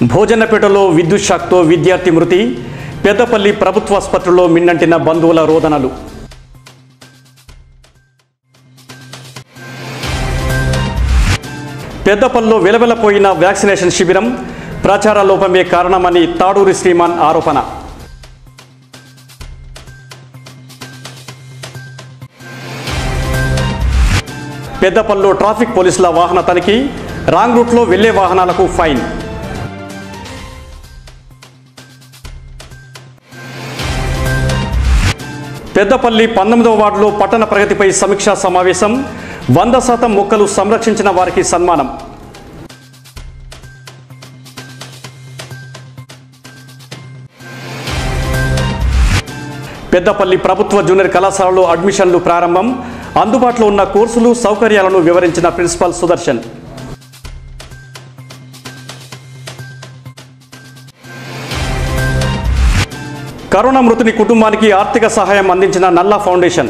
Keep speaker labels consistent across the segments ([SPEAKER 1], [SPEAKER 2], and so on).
[SPEAKER 1] భోజనపేటలో విద్యుత్ షాక్తో విద్యార్థి మృతి పెద్దపల్లి ప్రభుత్వ ఆసుపత్రిలో మిన్నంటిన బంధువుల రోదనలు పెద్దపల్లిలో వెలవెలపోయిన వ్యాక్సినేషన్ శిబిరం ప్రచార లోపమే కారణమని తాడూరి శ్రీమాన్ ఆరోపణ పెద్దపల్లిలో ట్రాఫిక్ పోలీసుల వాహన తనిఖీ రాంగ్ రూట్లో వెళ్లే వాహనాలకు ఫైన్ పెద్దపల్లి పంతొమ్మిదవ వార్డులో పట్టణ ప్రగతిపై సమీక్షా సమావేశం వంద శాతం మొక్కలు సంరక్షించిన వారికి సన్మానం పెద్దపల్లి ప్రభుత్వ జూనియర్ కళాశాలలో అడ్మిషన్లు ప్రారంభం అందుబాటులో ఉన్న కోర్సులు సౌకర్యాలను వివరించిన ప్రిన్సిపాల్ సుదర్శన్ కరోనా మృతుని కుటుంబానికి ఆర్థిక సహాయం అందించిన నల్లా ఫౌండేషన్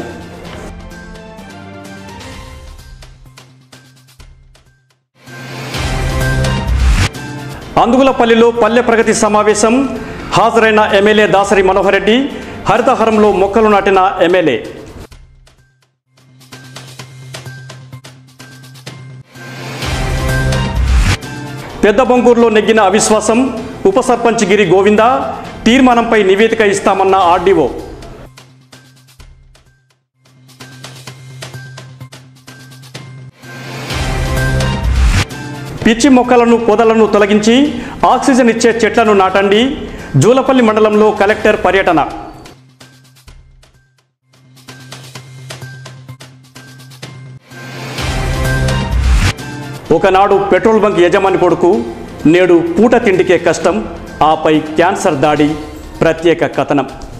[SPEAKER 1] అందుగులపల్లిలో పల్లె ప్రగతి సమావేశం హాజరైన ఎమ్మెల్యే దాసరి మనోహర్ రెడ్డి హరితహారంలో మొక్కలు నాటిన ఎమ్మెల్యే పెద్ద బొంగూరులో నెగ్గిన అవిశ్వాసం ఉప సర్పంచ్ గిరి గోవింద తీర్మానంపై నివేదిక ఇస్తామన్న ఆర్డీఓ పిచ్చి మొక్కలను పొదలను తొలగించి ఆక్సిజన్ ఇచ్చే చెట్లను నాటండి జూలపల్లి మండలంలో కలెక్టర్ పర్యటన ఒకనాడు పెట్రోల్ బంక్ యజమాని కొడుకు నేడు పూట తిండికే కష్టం ఆపై క్యాన్సర్ దాడి ప్రత్యేక కథనం